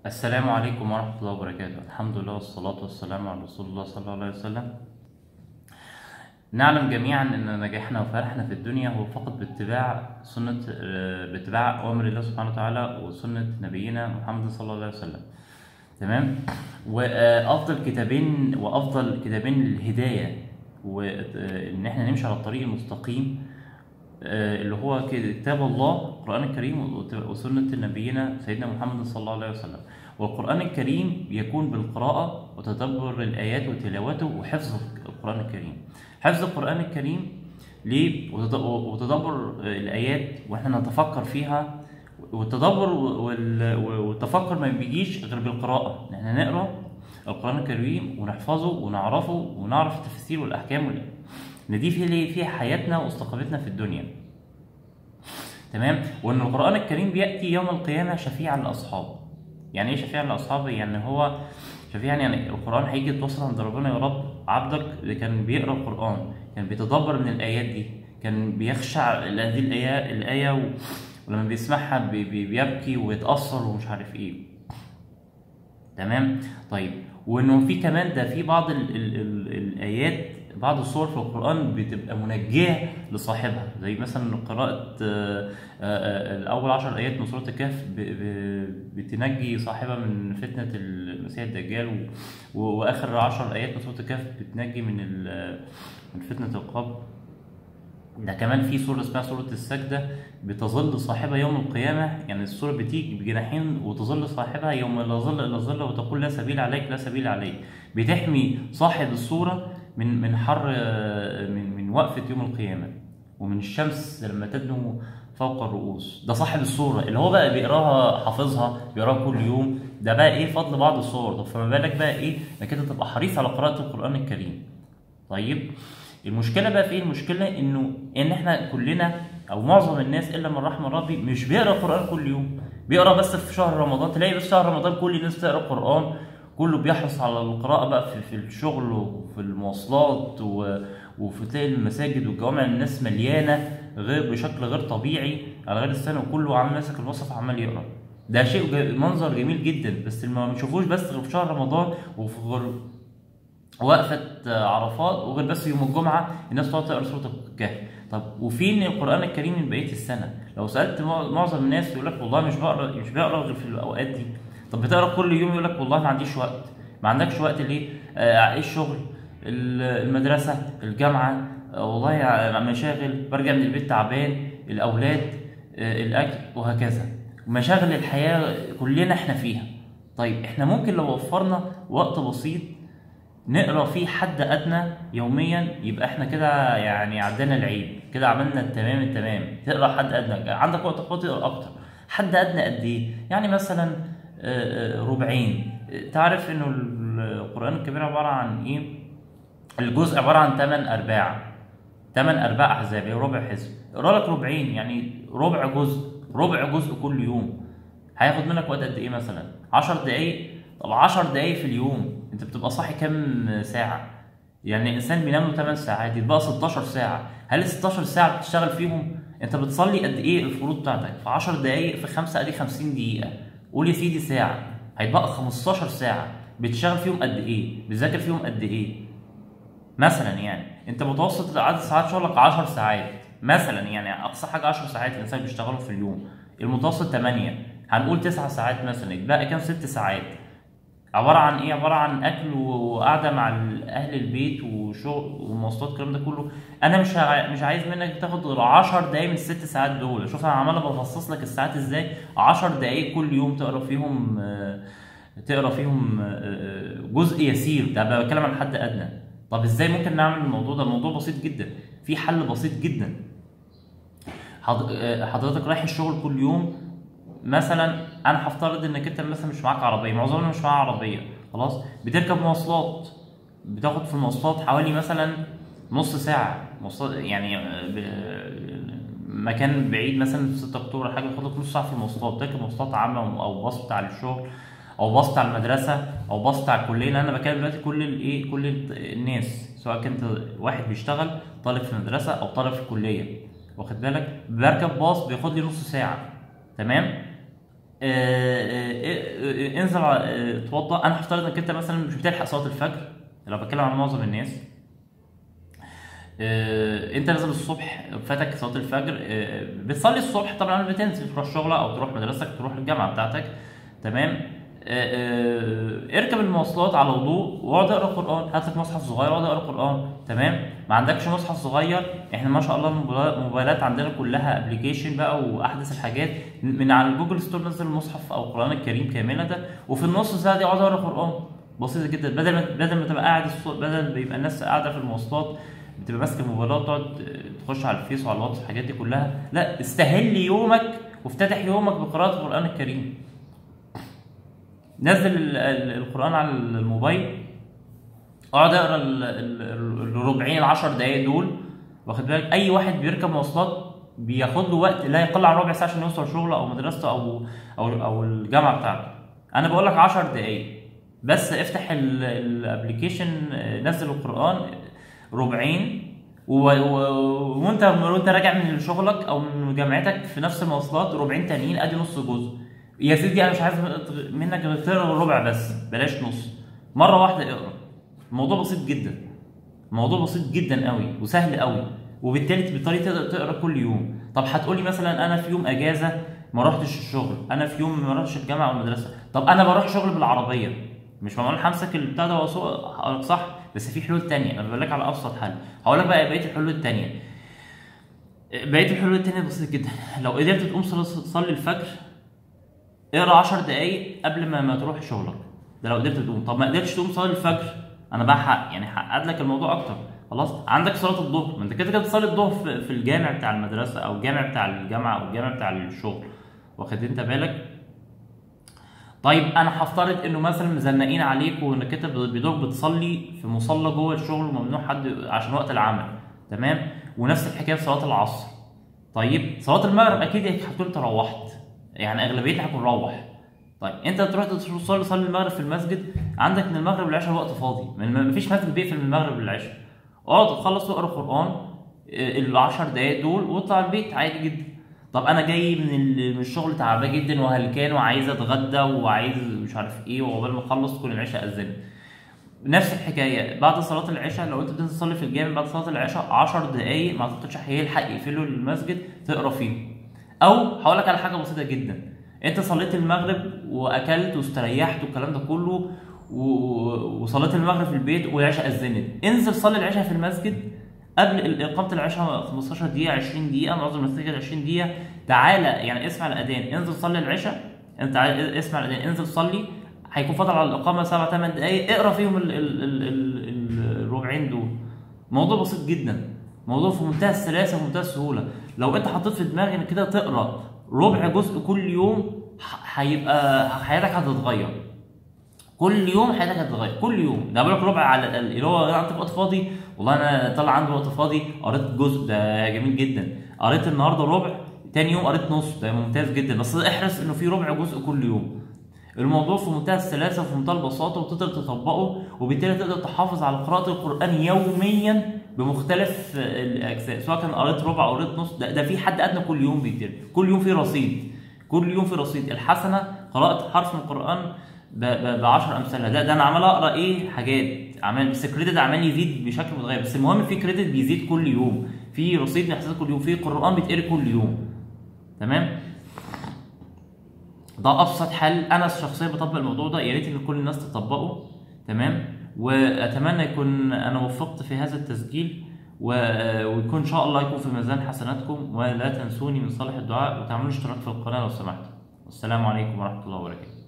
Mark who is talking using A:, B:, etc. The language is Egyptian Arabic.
A: السلام عليكم ورحمة الله وبركاته الحمد لله والصلاة والسلام على رسول الله صلى الله عليه وسلم نعلم جميعا أن نجاحنا وفرحنا في الدنيا هو فقط باتباع سنة آه، باتباع أوامر الله سبحانه وتعالى وسنة نبينا محمد صلى الله عليه وسلم تمام وأفضل كتابين وأفضل كتابين للهداية وإن احنا نمشي على الطريق المستقيم آه، اللي هو كتاب الله القرآن الكريم وت- وسنة نبينا سيدنا محمد صلى الله عليه وسلم والقرآن الكريم يكون بالقراءة وتدبر الآيات وتلاوته وحفظ القرآن الكريم حفظ القرآن الكريم ليه وتد- وتدبر الآيات وإحنا نتفكر فيها والتدبر وال- والتفكر ما بيجيش غير بالقراءة إن إحنا نقرأ القرآن الكريم ونحفظه ونعرفه ونعرف التفسير والأحكام وال- ان دي في ليه فيها حياتنا واستقامتنا في الدنيا تمام وان القران الكريم بياتي يوم القيامه شفيعا لاصحابه يعني ايه شفيعا لاصحابه يعني هو شفيعا يعني القران هيجي يتوصل عند ربنا يا رب عبدك اللي كان بيقرا القران كان بيتدبر من الايات دي كان بيخشع هذه الايه الايه و... ولما بيسمعها بي... بي... بيبكي ويتاثر ومش عارف ايه تمام طيب وانه في كمان ده في بعض ال ال ال الايات بعض الصور في القران بتبقى منجيه لصاحبها زي مثلا قراءه آه، آه، الاول عشر ايات من سوره الكهف ب- ب- بتنجي صاحبها من فتنه المسيح الدجال و- و- واخر عشر ايات من سوره الكهف بتنجي من ال- من فتنه القبر ده كمان في سورة اسمها سورة السجدة بتظل صاحبها يوم القيامة يعني السورة بتيجي بجناحين وتظل صاحبها يوم لا ظل إلا ظل وتقول لا سبيل عليك لا سبيل عليك بتحمي صاحب السورة من من حر من من وقفة يوم القيامة ومن الشمس لما تدنو فوق الرؤوس ده صاحب السورة اللي هو بقى بيقراها حافظها بيقراها كل يوم ده بقى ايه فضل بعض الصور طب فما بالك بقى ايه انك انت تبقى حريص على قراءة القرآن الكريم طيب المشكله بقى في ايه المشكله انه ان احنا كلنا او معظم الناس الا من رحم ربي مش بيقرا القران كل يوم بيقرا بس في شهر رمضان تلاقي بس شهر رمضان كل الناس تقرا القران كله بيحرص على القراءه بقى في, في الشغل وفي المواصلات و... وفي تلاقي المساجد والجوامع الناس مليانه غير بشكل غير طبيعي على غير السنه وكله عم ماسك المصحف عمال يقرا ده شيء ج- منظر جميل جدا بس اللي ما بنشوفوش بس غير في شهر رمضان وفي غير وقفة عرفات وغير بس يوم الجمعة الناس تقعد تقرا سورة الكهف طب وفين القرآن الكريم من بقية السنة؟ لو سألت مع- معظم الناس يقول لك والله مش بقرا مش بقرا غير في الأوقات دي طب بتقرا كل يوم يقول لك والله ما عنديش وقت ما عندكش وقت ليه؟ آه ايه الشغل ال- المدرسة الجامعة آه والله ع- مشاغل برجع من البيت تعبان الأولاد آه الأكل وهكذا مشاغل الحياة كلنا احنا فيها طيب احنا ممكن لو وفرنا وقت بسيط نقرا فيه حد ادنى يوميا يبقى احنا كده يعني عدينا العيد كده عملنا التمام التمام تقرا حد ادنى عندك وقت فاضي تقرا اكتر حد ادنى قد ايه يعني مثلا آه، آه، ربعين آه، تعرف انه القران الكبير عباره عن ايه الجزء عباره عن 8 ارباع 8 ارباع احزاب يعني ربع حزب اقرا لك ربعين يعني ربع جزء ربع جزء كل يوم هياخد منك وقت قد ايه مثلا 10 دقايق طب 10 دقايق في اليوم انت بتبقى صاحي كام ساعه يعني الانسان بينام له 8 ساعات يبقى 16 ساعه هل ال 16 ساعه بتشتغل فيهم انت بتصلي قد ايه الفروض بتاعتك في 10 دقايق في 5 ادي 50 دقيقه قول يا سيدي ساعه هيتبقى 15 ساعه بتشتغل فيهم قد ايه بتذاكر فيهم قد ايه مثلا يعني انت متوسط عدد ساعات شغلك 10 ساعات مثلا يعني اقصى حاجه 10 ساعات الانسان بيشتغلوا في اليوم المتوسط 8 هنقول 9 ساعات مثلا يتبقى كام 6 ساعات عباره عن ايه عباره عن اكل وقعده مع ال- اهل البيت وشغل ومواصلات الكلام ده كله انا مش ع- مش عايز منك تاخد غير 10 دقايق من الست ساعات دول شوف انا عمال بفصص لك الساعات ازاي 10 دقايق كل يوم تقرا فيهم آه، تقرا فيهم آه، جزء يسير ده بتكلم عن حد ادنى طب ازاي ممكن نعمل الموضوع ده الموضوع بسيط جدا في حل بسيط جدا حض- آه، حضرتك رايح الشغل كل يوم مثلا انا هفترض انك انت مثلا مش معاك عربيه معظمنا مش معاه عربيه خلاص بتركب مواصلات بتاخد في المواصلات حوالي مثلا نص ساعه مواصلات يعني آه، ب- مكان بعيد مثلا في 6 اكتوبر حاجه بتاخد لك نص ساعه في المواصلات تركب مواصلات عامه او باص بتاع الشغل او باص بتاع المدرسه او باص بتاع الكليه لان انا بكلم دلوقتي كل الايه كل الناس سواء كنت واحد بيشتغل طالب في مدرسه او طالب في كليه واخد بالك بركب باص بياخد لي نص ساعه تمام آه، آه، انزل ع- آه، اتوضى انا هفترض انك انت مثلا مش بتلحق صلاه الفجر لو بتكلم عن معظم الناس آه، انت نازل الصبح فاتك صلاه الفجر آه، بتصلي الصبح طبعا قبل ما تنزل تروح شغلك او تروح مدرستك تروح الجامعه بتاعتك تمام آه، آه، اركب المواصلات على وضوء واقعد اقرا قران هات لك مصحف صغير واقعد اقرا قران تمام ما عندكش مصحف صغير احنا ما شاء الله الموبايلات الموبايلات عندنا كلها ابلكيشن بقى واحدث الحاجات من على الجوجل ستور نزل المصحف او القران الكريم كامله وفي النص ساعه دي اقعد اقرا قران بسيطه جدا بدل ما بدل ما تبقى قاعد الص- بدل ما يبقى الناس قاعده في المواصلات بتبقى ماسك الموبايلات تقعد تخش على الفيس وعلى الواتس الحاجات دي كلها لا استهل يومك وافتتح يومك بقراءه القران الكريم نزل ال- ال- القران على الموبايل اقعد اقرا ال- ال- الربعين العشر دقايق دول واخد بالك اي واحد بيركب مواصلات بياخد له وقت لا يقل عن ربع ساعه عشان يوصل شغله او مدرسته او او او الجامعه بتاعته انا بقول لك 10 دقايق بس افتح الابلكيشن نزل القران ربعين و... و... وانت وانت راجع من شغلك او من جامعتك في نفس المواصلات ربعين تانيين ادي نص جزء يا سيدي انا مش عايز منك غير تقرا ربع بس بلاش نص مره واحده اقرا الموضوع بسيط جدا الموضوع بسيط جدا قوي وسهل قوي وبالتالي بالتالي تقدر تقرا كل يوم طب هتقولي مثلا انا في يوم اجازه ما رحتش الشغل انا في يوم ما رحتش الجامعه او المدرسه طب انا بروح شغل بالعربيه مش معقول همسك البتاع ده واسوق هقول لك صح بس في حلول تانية انا بقول لك على ابسط حل هقول لك بقى بقيه الحلول التانية بقيه الحلول التانية بسيطه جدا لو قدرت تقوم صلي تصلي الفجر اقرا 10 دقايق قبل ما, ما تروح شغلك ده لو قدرت تقوم طب ما قدرتش تقوم صلي الفجر انا بقى حق يعني حقق لك الموضوع اكتر خلاص عندك صلاه الظهر ما انت كده كده بتصلي الظهر في, في الجامع بتاع المدرسه او الجامع بتاع الجامعه او الجامع بتاع الشغل واخد انت بالك طيب انا هفترض انه مثلا مزنقين عليك وانك انت بدوك بتصلي في مصلى جوه الشغل وممنوع حد عشان وقت العمل تمام ونفس الحكايه في صلاه العصر طيب صلاه المغرب اكيد هتكون انت روحت يعني اغلبيتها هتكون روح طيب انت تروح تصلي تصلي المغرب في المسجد عندك من المغرب للعشاء وقت فاضي ما فيش مسجد بيقفل من المغرب للعشاء اقعد تخلص واقرا قران ال 10 دقايق دول واطلع البيت عادي جدا طب انا جاي من ال- من الشغل تعبان جدا وهلكان وعايز اتغدى وعايز مش عارف ايه وعقبال ما اخلص تكون العشاء اذنت نفس الحكايه بعد صلاه العشاء لو انت بتنزل تصلي في الجامع بعد صلاه العشاء 10 دقايق ما اعتقدش هيلحق يقفلوا المسجد تقرا فيه او هقول لك على حاجه بسيطه جدا انت صليت المغرب واكلت واستريحت والكلام ده كله و- وصليت المغرب في البيت والعشاء اذنت انزل صلي العشاء في المسجد قبل ال- اقامه العشاء 15 دقيقه 20 دقيقه معظم المساجد 20 دقيقه تعالى يعني اسمع الاذان انزل صلي العشاء انت عا- اسمع الاذان انزل صلي هيكون فاضل على الاقامه 7 8 دقائق اقرا فيهم ال- ال- ال- ال- الربعين دول موضوع بسيط جدا موضوع في منتهى السلاسه ومنتهى السهوله لو انت حطيت في دماغك انك كده تقرا ربع جزء كل يوم ح- هيبقى حياتك هتتغير كل يوم حياتك هتتغير كل يوم ده بقول لك ربع على الاقل اللي هو انت في وقت فاضي والله انا طلع عندي وقت فاضي قريت جزء ده جميل جدا قريت النهارده ربع تاني يوم قريت نص ده ممتاز جدا بس احرص انه في ربع جزء كل يوم الموضوع في منتهى السلاسه وفي منتهى البساطه وتقدر تطبقه وبالتالي تقدر تحافظ على قراءه القران يوميا بمختلف الاجزاء سواء كان قريت ربع او قريت نص ده, ده في حد ادنى كل يوم بيتم كل يوم في رصيد كل يوم في رصيد الحسنه قراءه حرف من القران ب 10 امثالها ده, ده انا عمال اقرا ايه حاجات عمال بس الكريدت عمال يزيد بشكل متغير بس المهم في كريدت بيزيد كل يوم في رصيد بيحصل كل يوم في قران بيتقري كل يوم تمام ده ابسط حل انا شخصيا بطبق الموضوع ده يا ريت ان كل الناس تطبقه تمام واتمنى يكون انا وفقت في هذا التسجيل و- ويكون ان شاء الله يكون في ميزان حسناتكم ولا تنسوني من صالح الدعاء وتعملوا اشتراك في القناه لو سمحتوا والسلام عليكم ورحمه الله وبركاته